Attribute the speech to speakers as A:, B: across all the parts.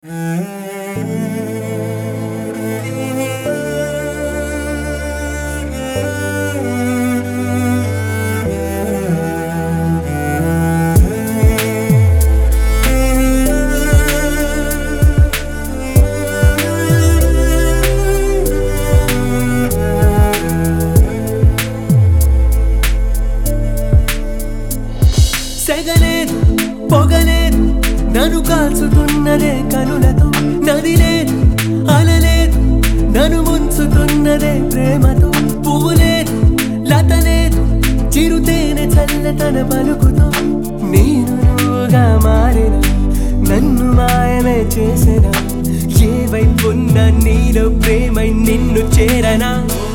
A: సెగలేదు పొగలేదు నన్ను కాల్చుతున్నదే కనులతో నది లేదు అలలేదు నన్ను ముంచుతున్నదే ప్రేమతో పువ్వు లేదు లత లేదు చిరుతేనె చల్లతన పలుకుతో నేను నువ్వుగా మారిన నన్ను మాయమే చేసిన ఏ వైపున్న నీలో ప్రేమై నిన్ను చేరనా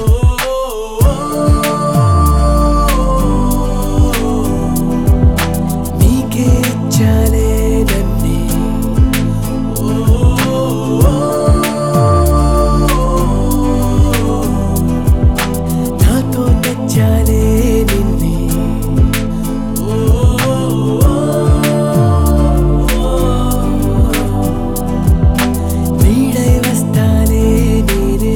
A: నీకే ఇచ్చాలే నన్నే నాతో తెచ్చాలే నిన్నే నీడై వస్తాలే నేనే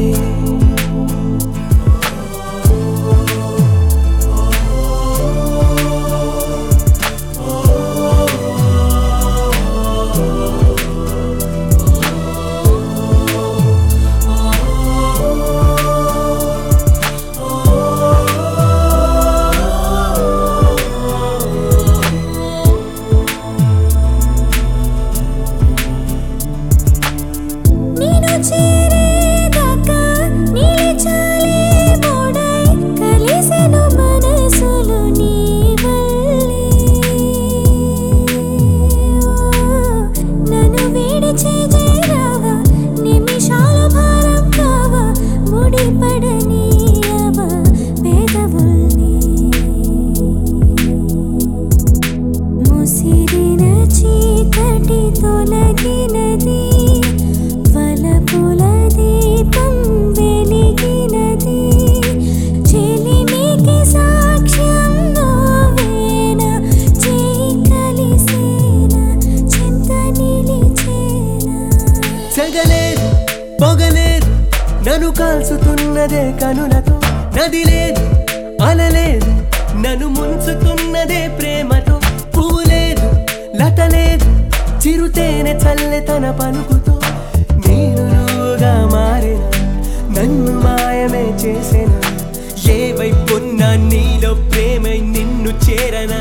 B: నేను చేరేదాకా నిలిచాలే మోడై కలిసెను మనసులు నీ వల్లే నన్ను విడిచి చేరావా నిమిషాలు భారం కావా ముడిపడనీయవా పెదవుల్ని ముసిరిన చీకటి తొలగినది వలపుల దీపం వెలిగినది చెలిమికి సాక్ష్యం నువ్వేనా చేయి కలిసేనా చింత నిలిచేనా
A: సెగలేదు పొగలేదు నన్ను కాల్చుతున్నదే కనులతో నది లేదు అలలేదు నన్ను ముంచుతున్నదే ప్రేమతో పువ్వు లేదు లత లేదు చిరుతేనె చల్లెతన పలుకుతో నేను నువ్వుగా మారిన నన్ను మాయమే చేసిన ఏ వైపున్న నీలో ప్రేమై నిన్ను చేరనా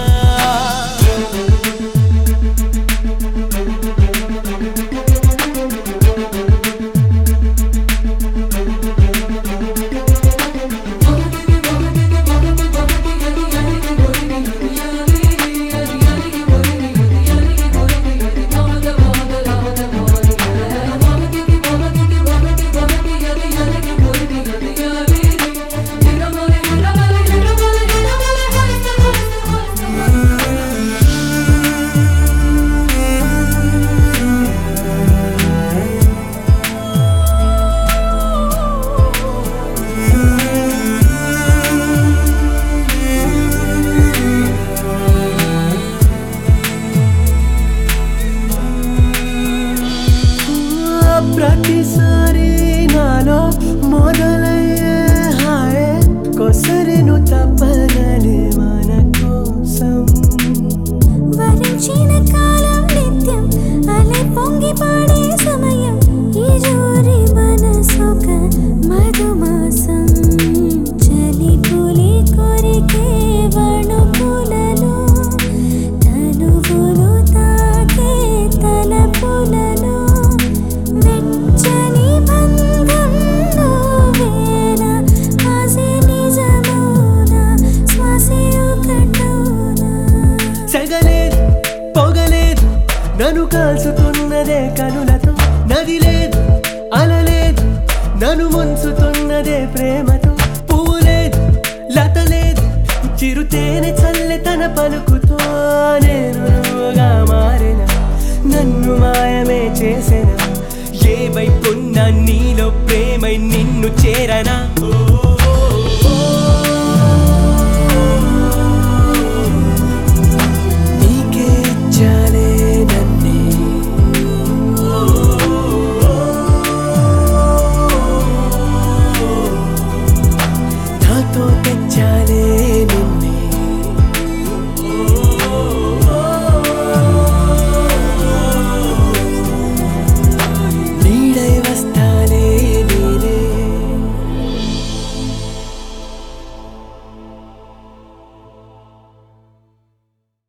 A: ప్రతిసారి నాలో మొదలయ్యే హాయే కొసరిను తప్పగలే మన కోసం
B: వరించిన కాలం నిత్యం అలే పొంగి పాడే సమయం ఈ జోరి మనసొక మధుమాసం చలి పులి కొరికే వణుకులలో తనువులు తాకే తలపులలో వెచ్చని బంధం నువ్వేనా ఆసే నిజమౌనా శ్వాసే ఒకటౌనా
A: సెగలేదు పొగలేదు నన్ను కాల్చుతున్నదే కనులతో నది లేదు అలలేదు నన్ను ముంచుతున్నదే ప్రేమతో పువ్వు లేదు లత లేదు చిరుతేనె చల్లెతన పలుకుతో నేను నువ్వుగా మారిన నన్ను మాయమే చేసిన ఏ వైపున్న నీలో ప్రేమై నిన్ను చేరనా నీకే ఇచ్చాలే నన్నే తెచ్చా